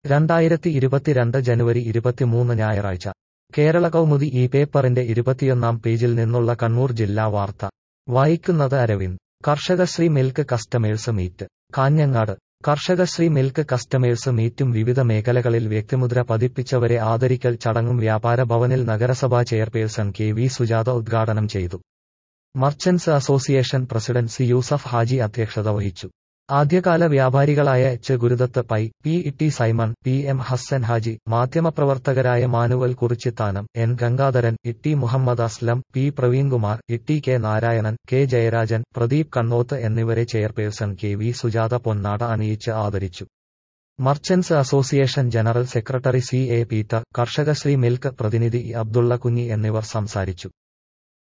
രണ്ടായിരത്തി ഇരുപത്തിരണ്ട് ജനുവരി ഇരുപത്തിമൂന്ന് ഞായറാഴ്ച കേരള കൗമുദി ഈ പേപ്പറിന്റെ ഇരുപത്തിയൊന്നാം പേജിൽ നിന്നുള്ള കണ്ണൂർ ജില്ലാ വാർത്ത വായിക്കുന്നത് Aravind Karshakasree milk customers meet Kanhangad Karshakasree milk customers മീറ്റും വിവിധ മേഖലകളിൽ വ്യക്തിമുദ്ര പതിപ്പിച്ചവരെ ആദരിക്കൽ ചടങ്ങും വ്യാപാര ഭവനിൽ നഗരസഭാ ചെയർപേഴ്സൺ കെ വി സുജാത ഉദ്ഘാടനം ചെയ്തു merchants association president C Yusuf Haji അധ്യക്ഷത വഹിച്ചു ആദ്യകാല വ്യാപാരികളായ എച്ച് ഗുരുദത്ത് പൈ പി ഇട്ടി സൈമൺ പി എം ഹസ്സൻ ഹാജി മാധ്യമപ്രവർത്തകരായ മാനുവൽ കുറിച്ചിത്താനം എൻ ഗംഗാധരൻ ഇട്ടി മുഹമ്മദ് അസ്ലം പി പ്രവീൺകുമാർ ഇട്ടി കെ നാരായണൻ കെ ജയരാജൻ പ്രദീപ് കണ്ണോത്ത് എന്നിവരെ ചെയർപേഴ്സൺ കെ വി സുജാത പൊന്നാട അണിയിച്ച് ആദരിച്ചു merchants association general secretary C A Peter Karshakasree milk പ്രതിനിധി അബ്ദുള്ള കുഞ്ഞി എന്നിവർ സംസാരിച്ചു